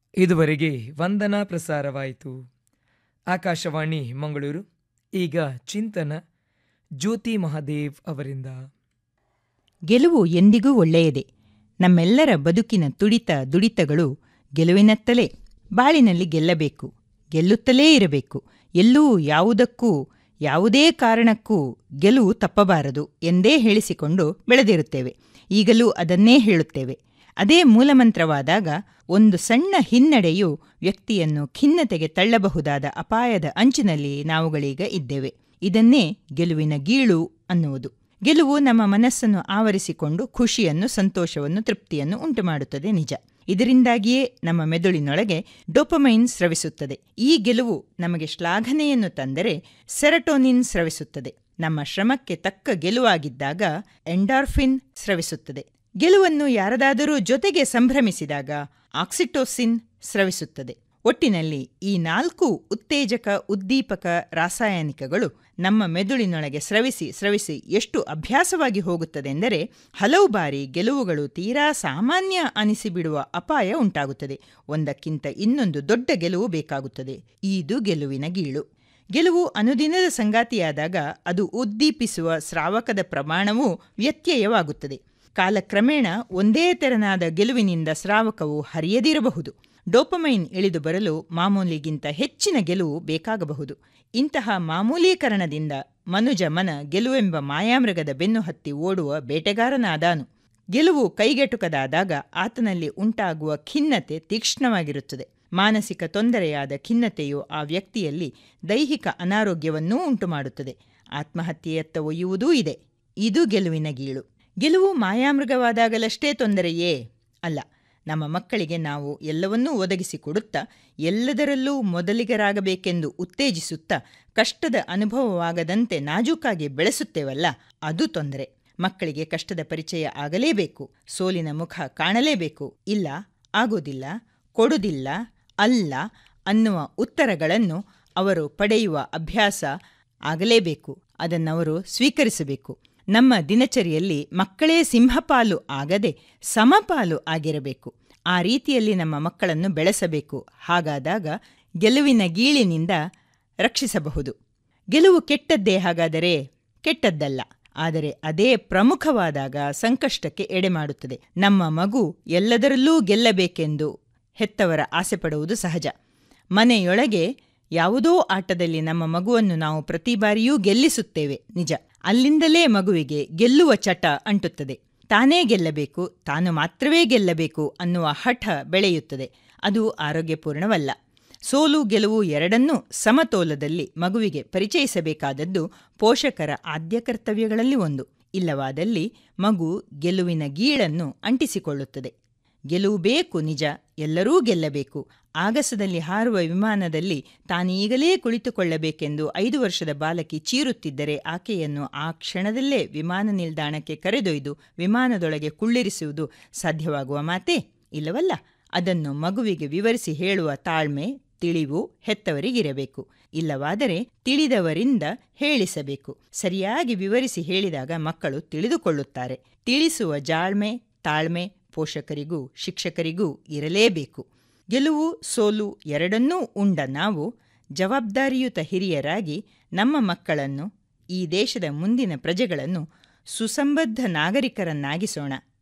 ಇದುವರೆಗೆ ವಂದನಾ ಪ್ರಸಾರವಾಯಿತು ಆಕಾಶವಾಣಿ ಮಂಗಳೂರು ಈಗ ಚಿಂತನ ಜ್ಯೋತಿ ಮಹಾದೇವ್ ಅವರಿಂದ ಗೆಲುವು ಎಂದಿಗೂ ಒಳ್ಳೆಯದೇ ನಮ್ಮೆಲ್ಲರ ಬದುಕಿನ ತುಡಿತ ದುಡಿತಗಳು ಗೆಲುವಿನತ್ತಲೇ ಬಾಳಿನಲ್ಲಿ ಗೆಲ್ಲಬೇಕು ಗೆಲ್ಲುತ್ತಲೇ ಇರಬೇಕು ಎಲ್ಲೂ ಯಾವುದಕ್ಕೂ ಯಾವುದೇ ಕಾರಣಕ್ಕೂ ಗೆಲುವು ತಪ್ಪಬಾರದು ಎಂದೇ ಹೇಳಿಸಿಕೊಂಡು ಬೆಳೆದಿರುತ್ತೇವೆ ಈಗಲೂ ಅದನ್ನೇ ಹೇಳುತ್ತೇವೆ ಅದೇ ಮೂಲಮಂತ್ರವಾದಾಗ ಒಂದು ಸಣ್ಣ ಹಿನ್ನಡೆಯು ವ್ಯಕ್ತಿಯನ್ನು ಖಿನ್ನತೆಗೆ ತಳ್ಳಬಹುದಾದ ಅಪಾಯದ ಅಂಚಿನಲ್ಲಿ ನಾವುಗಳೀಗ ಇದ್ದೇವೆ ಇದನ್ನೇ ಗೆಲುವಿನ ಗೀಳು ಅನ್ನುವುದು ಗೆಲುವು ನಮ್ಮ ಮನಸ್ಸನ್ನು ಆವರಿಸಿಕೊಂಡು ಖುಷಿಯನ್ನು ಸಂತೋಷವನ್ನು ತೃಪ್ತಿಯನ್ನು ಉಂಟುಮಾಡುತ್ತದೆ ನಿಜ ಇದರಿಂದಾಗಿಯೇ ನಮ್ಮ ಮೆದುಳಿನೊಳಗೆ ಡೋಪಮೈನ್ ಸ್ರವಿಸುತ್ತದೆ ಈ ಗೆಲುವು ನಮಗೆ ಶ್ಲಾಘನೆಯನ್ನು ತಂದರೆ ಸೆರಟೋನಿನ್ ಸ್ರವಿಸುತ್ತದೆ ನಮ್ಮ ಶ್ರಮಕ್ಕೆ ತಕ್ಕ ಗೆಲುವಾಗಿದ್ದಾಗ ಎಂಡಾರ್ಫಿನ್ ಸ್ರವಿಸುತ್ತದೆ ಗೆಲುವನ್ನು ಯಾರದಾದರೂ ಜೊತೆಗೆ ಸಂಭ್ರಮಿಸಿದಾಗ ಆಕ್ಸಿಟೋಸಿನ್ ಸ್ರವಿಸುತ್ತದೆ ಒಟ್ಟಿನಲ್ಲಿ ಈ ನಾಲ್ಕು ಉತ್ತೇಜಕ ಉದ್ದೀಪಕ ರಾಸಾಯನಿಕಗಳು ನಮ್ಮ ಮೆದುಳಿನೊಳಗೆ ಸ್ರವಿಸಿ ಸ್ರವಿಸಿ ಎಷ್ಟು ಅಭ್ಯಾಸವಾಗಿ ಹೋಗುತ್ತದೆಂದರೆ ಹಲವು ಬಾರಿ ಗೆಲುವುಗಳು ತೀರಾ ಸಾಮಾನ್ಯ ಅನಿಸಿಬಿಡುವ ಅಪಾಯ ಉಂಟಾಗುತ್ತದೆ ಒಂದಕ್ಕಿಂತ ಇನ್ನೊಂದು ದೊಡ್ಡ ಗೆಲುವು ಬೇಕಾಗುತ್ತದೆ ಇದು ಗೆಲುವಿನ ಗೀಳು ಗೆಲುವು ಅನುದಿನದ ಸಂಗಾತಿಯಾದಾಗ ಅದು ಉದ್ದೀಪಿಸುವ ಸ್ರಾವಕದ ಪ್ರಮಾಣವೂ ವ್ಯತ್ಯಯವಾಗುತ್ತದೆ ಕಾಲಕ್ರಮೇಣ ಒಂದೇ ತೆರನಾದ ಗೆಲುವಿನಿಂದ ಸ್ರಾವಕವು ಹರಿಯದಿರಬಹುದು ಡೋಪಮೈನ್ ಇಳಿದು ಬರಲು ಮಾಮೂಲಿಗಿಂತ ಹೆಚ್ಚಿನ ಗೆಲುವು ಬೇಕಾಗಬಹುದು ಇಂತಹ ಮಾಮೂಲೀಕರಣದಿಂದ ಮನುಜ ಮನ ಗೆಲುವೆಂಬ ಮಾಯಾಮೃಗದ ಬೆನ್ನು ಹತ್ತಿ ಓಡುವ ಬೇಟೆಗಾರನಾದಾನು ಗೆಲುವು ಕೈಗೆಟುಕದಾದಾಗ ಆತನಲ್ಲಿ ಉಂಟಾಗುವ ಖಿನ್ನತೆ ತೀಕ್ಷ್ಣವಾಗಿರುತ್ತದೆ ಮಾನಸಿಕ ತೊಂದರೆಯಾದ ಖಿನ್ನತೆಯು ಆ ವ್ಯಕ್ತಿಯಲ್ಲಿ ದೈಹಿಕ ಅನಾರೋಗ್ಯವನ್ನೂ ಉಂಟುಮಾಡುತ್ತದೆ ಆತ್ಮಹತ್ಯೆಯತ್ತ ಒಯ್ಯುವುದೂ ಇದೆ ಇದು ಗೆಲುವಿನ ಗೀಳು ಗೆಲುವು ಮಾಯಾಮೃಗವಾದಾಗಲಷ್ಟೇ ತೊಂದರೆಯೇ ಅಲ್ಲ ನಮ್ಮ ಮಕ್ಕಳಿಗೆ ನಾವು ಎಲ್ಲವನ್ನೂ ಒದಗಿಸಿಕೊಡುತ್ತಾ ಎಲ್ಲದರಲ್ಲೂ ಮೊದಲಿಗರಾಗಬೇಕೆಂದು ಉತ್ತೇಜಿಸುತ್ತಾ ಕಷ್ಟದ ಅನುಭವವಾಗದಂತೆ ನಾಜೂಕಾಗಿ ಬೆಳೆಸುತ್ತೇವಲ್ಲ ಅದು ತೊಂದರೆ ಮಕ್ಕಳಿಗೆ ಕಷ್ಟದ ಪರಿಚಯ ಆಗಲೇಬೇಕು ಸೋಲಿನ ಮುಖ ಕಾಣಲೇಬೇಕು ಇಲ್ಲ ಆಗೋದಿಲ್ಲ ಕೊಡುದಿಲ್ಲ ಅಲ್ಲ ಅನ್ನುವ ಉತ್ತರಗಳನ್ನು ಅವರು ಪಡೆಯುವ ಅಭ್ಯಾಸ ಆಗಲೇಬೇಕು ಅದನ್ನವರು ಸ್ವೀಕರಿಸಬೇಕು ನಮ್ಮ ದಿನಚರಿಯಲ್ಲಿ ಮಕ್ಕಳೇ ಸಿಂಹಪಾಲು ಆಗದೆ ಸಮಪಾಲು ಆಗಿರಬೇಕು ಆ ರೀತಿಯಲ್ಲಿ ನಮ್ಮ ಮಕ್ಕಳನ್ನು ಬೆಳೆಸಬೇಕು ಹಾಗಾದಾಗ ಗೆಲುವಿನ ಗೀಳಿನಿಂದ ರಕ್ಷಿಸಬಹುದು ಗೆಲುವು ಕೆಟ್ಟದ್ದೇ ಹಾಗಾದರೆ ಕೆಟ್ಟದ್ದಲ್ಲ ಆದರೆ ಅದೇ ಪ್ರಮುಖವಾದಾಗ ಸಂಕಷ್ಟಕ್ಕೆ ಎಡೆಮಾಡುತ್ತದೆ ನಮ್ಮ ಮಗು ಎಲ್ಲದರಲ್ಲೂ ಗೆಲ್ಲಬೇಕೆಂದು ಹೆತ್ತವರ ಆಸೆಪಡುವುದು ಸಹಜ ಮನೆಯೊಳಗೆ ಯಾವುದೋ ಆಟದಲ್ಲಿ ನಮ್ಮ ಮಗುವನ್ನು ನಾವು ಪ್ರತಿ ಬಾರಿಯೂ ಗೆಲ್ಲಿಸುತ್ತೇವೆ ನಿಜ ಅಲ್ಲಿಂದಲೇ ಮಗುವಿಗೆ ಗೆಲ್ಲುವ ಚಟ ಅಂಟುತ್ತದೆ ತಾನೇ ಗೆಲ್ಲಬೇಕು ತಾನು ಮಾತ್ರವೇ ಗೆಲ್ಲಬೇಕು ಅನ್ನುವ ಹಠ ಬೆಳೆಯುತ್ತದೆ ಅದು ಆರೋಗ್ಯಪೂರ್ಣವಲ್ಲ ಸೋಲು ಗೆಲುವು ಎರಡನ್ನೂ ಸಮತೋಲದಲ್ಲಿ ಮಗುವಿಗೆ ಪರಿಚಯಿಸಬೇಕಾದದ್ದು ಪೋಷಕರ ಆದ್ಯ ಕರ್ತವ್ಯಗಳಲ್ಲಿ ಒಂದು ಇಲ್ಲವಾದಲ್ಲಿ ಮಗು ಗೆಲುವಿನ ಗೀಳನ್ನು ಅಂಟಿಸಿಕೊಳ್ಳುತ್ತದೆ ಗೆಲುವು ಬೇಕು ನಿಜ ಎಲ್ಲರೂ ಗೆಲ್ಲಬೇಕು ಆಗಸದಲ್ಲಿ ಹಾರುವ ವಿಮಾನದಲ್ಲಿ ತಾನೀಗಲೇ ಕುಳಿತುಕೊಳ್ಳಬೇಕೆಂದು ಐದು ವರ್ಷದ ಬಾಲಕಿ ಚೀರುತ್ತಿದ್ದರೆ ಆಕೆಯನ್ನು ಆ ಕ್ಷಣದಲ್ಲೇ ವಿಮಾನ ನಿಲ್ದಾಣಕ್ಕೆ ಕರೆದೊಯ್ದು ವಿಮಾನದೊಳಗೆ ಕುಳ್ಳಿರಿಸುವುದು ಸಾಧ್ಯವಾಗುವ ಮಾತೇ ಇಲ್ಲವಲ್ಲ ಅದನ್ನು ಮಗುವಿಗೆ ವಿವರಿಸಿ ಹೇಳುವ ತಾಳ್ಮೆ ತಿಳಿವು ಹೆತ್ತವರಿಗಿರಬೇಕು ಇಲ್ಲವಾದರೆ ತಿಳಿದವರಿಂದ ಹೇಳಿಸಬೇಕು ಸರಿಯಾಗಿ ವಿವರಿಸಿ ಹೇಳಿದಾಗ ಮಕ್ಕಳು ತಿಳಿದುಕೊಳ್ಳುತ್ತಾರೆ ತಿಳಿಸುವ ಜಾಳ್ಮೆ ತಾಳ್ಮೆ ಪೋಷಕರಿಗೂ ಶಿಕ್ಷಕರಿಗೂ ಇರಲೇಬೇಕು ಗೆಲುವು ಸೋಲು ಎರಡನ್ನೂ ಉಂಡ ನಾವು ಜವಾಬ್ದಾರಿಯುತ ಹಿರಿಯರಾಗಿ ನಮ್ಮ ಮಕ್ಕಳನ್ನು ಈ ದೇಶದ ಮುಂದಿನ ಪ್ರಜೆಗಳನ್ನು ಸುಸಂಬದ್ಧ ನಾಗರಿಕರನ್ನಾಗಿಸೋಣ